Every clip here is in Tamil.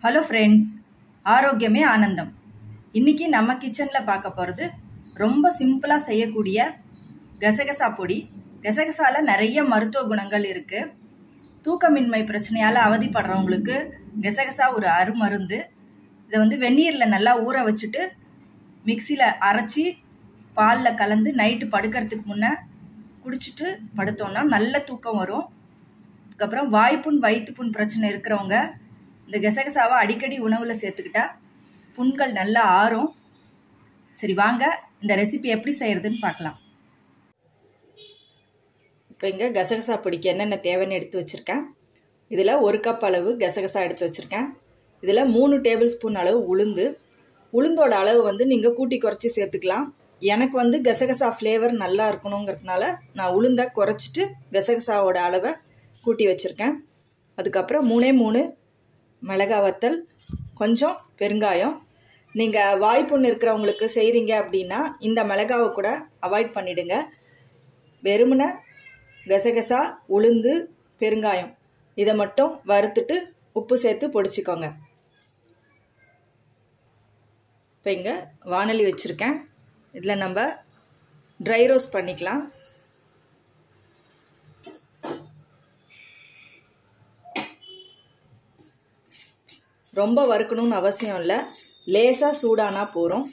ஹலோ ஃப்ரெண்ட்ஸ் ஆரோக்கியமே ஆனந்தம் இன்னைக்கு நம்ம கிச்சனில் பார்க்க போகிறது ரொம்ப சிம்பிளாக செய்யக்கூடிய கசகசா பொடி கசகசால நிறைய மருத்துவ குணங்கள் இருக்குது தூக்கமின்மை பிரச்சனையால் அவதிப்படுறவங்களுக்கு கசகசா ஒரு அருமருந்து இதை வந்து வெந்நீரில் நல்லா ஊற வச்சுட்டு மிக்சியில் அரைச்சி பாலில் கலந்து நைட்டு படுக்கிறதுக்கு முன்னே குடிச்சிட்டு படுத்தோம்னா நல்ல தூக்கம் வரும் அதுக்கப்புறம் வாய்ப்புண் வயிற்றுப்புண் பிரச்சனை இருக்கிறவங்க இந்த கசகசாவை அடிக்கடி உணவில் சேர்த்துக்கிட்டா புண்கள் நல்லா ஆறும் சரி வாங்க இந்த ரெசிபி எப்படி செய்கிறதுன்னு பார்க்கலாம் இப்போ இங்கே கசகசா பொடிக்கு என்னென்ன தேவைன்னு எடுத்து வச்சுருக்கேன் இதில் ஒரு கப் அளவு கசகசா எடுத்து வச்சுருக்கேன் இதில் மூணு டேபிள் ஸ்பூன் அளவு உளுந்து உளுந்தோட அளவு வந்து நீங்கள் கூட்டி குறைச்சி சேர்த்துக்கலாம் எனக்கு வந்து கசகசா ஃப்ளேவர் நல்லா இருக்கணுங்கிறதுனால நான் உளுந்தை குறைச்சிட்டு கசகசாவோட அளவை கூட்டி வச்சுருக்கேன் அதுக்கப்புறம் மூணே மூணு மிளகா வத்தல் கொஞ்சம் பெருங்காயம் நீங்கள் வாய்ப்புண்ணு இருக்கிறவங்களுக்கு செய்கிறீங்க அப்படின்னா இந்த மிளகாவை கூட அவாய்ட் பண்ணிவிடுங்க வெறுமனை கசகசா உளுந்து பெருங்காயம் இதை மட்டும் வறுத்துட்டு உப்பு சேர்த்து பொடிச்சிக்கோங்க இப்போ இங்கே வானொலி வச்சுருக்கேன் இதில் நம்ம ட்ரை ரோஸ்ட் பண்ணிக்கலாம் ரொம்ப வறுக்கணும்னு அவசியம் இல்லை லேசாக சூடானா போகிறோம்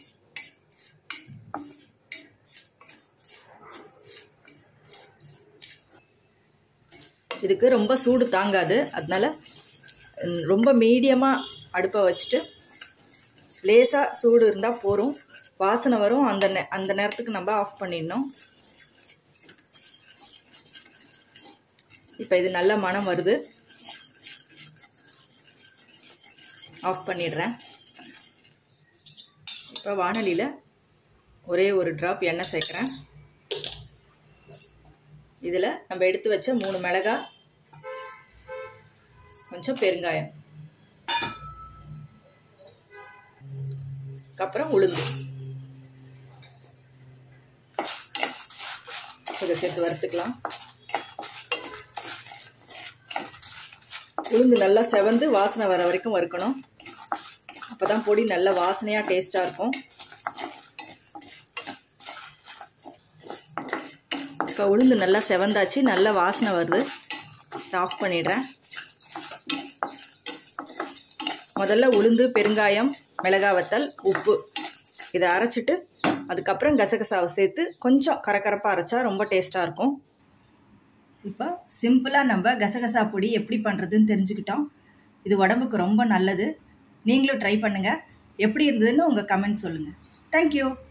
இதுக்கு ரொம்ப சூடு தாங்காது அதனால ரொம்ப மீடியமாக அடுப்பை வச்சுட்டு லேசாக சூடு இருந்தால் போகிறோம் வாசனை வரும் அந்த நே அந்த நேரத்துக்கு நம்ம ஆஃப் பண்ணிடணும் இப்போ இது நல்ல மனம் வருது ஆஃப் பண்ணிடுறேன் இப்போ வானலியில் ஒரே ஒரு ட்ராப் எண்ணெய் சேர்க்குறேன் இதில் நம்ம எடுத்து வச்ச மூணு மிளகா கொஞ்சம் பெருங்காயம் அப்புறம் உளுந்து இதை சேர்த்து வறுத்துக்கலாம் உளுந்து நல்லா செவந்து வாசனை வர வரைக்கும் வறுக்கணும் அப்போ தான் பொடி நல்ல வாசனையாக டேஸ்ட்டாக இருக்கும் இப்போ உளுந்து நல்லா செவந்தாச்சு நல்ல வாசனை வருது ஆஃப் பண்ணிடுறேன் முதல்ல உளுந்து பெருங்காயம் மிளகா வத்தல் உப்பு இதை அரைச்சிட்டு அதுக்கப்புறம் கசகசாவை சேர்த்து கொஞ்சம் கரக்கரப்பாக அரைச்சா ரொம்ப டேஸ்ட்டாக இருக்கும் இப்போ சிம்பிளாக நம்ம கசகசா பொடி எப்படி பண்ணுறதுன்னு தெரிஞ்சுக்கிட்டோம் இது உடம்புக்கு ரொம்ப நல்லது நீங்களும் ட்ரை பண்ணுங்கள் எப்படி இருந்ததுன்னு உங்கள் கமெண்ட் சொல்லுங்கள் தேங்க்யூ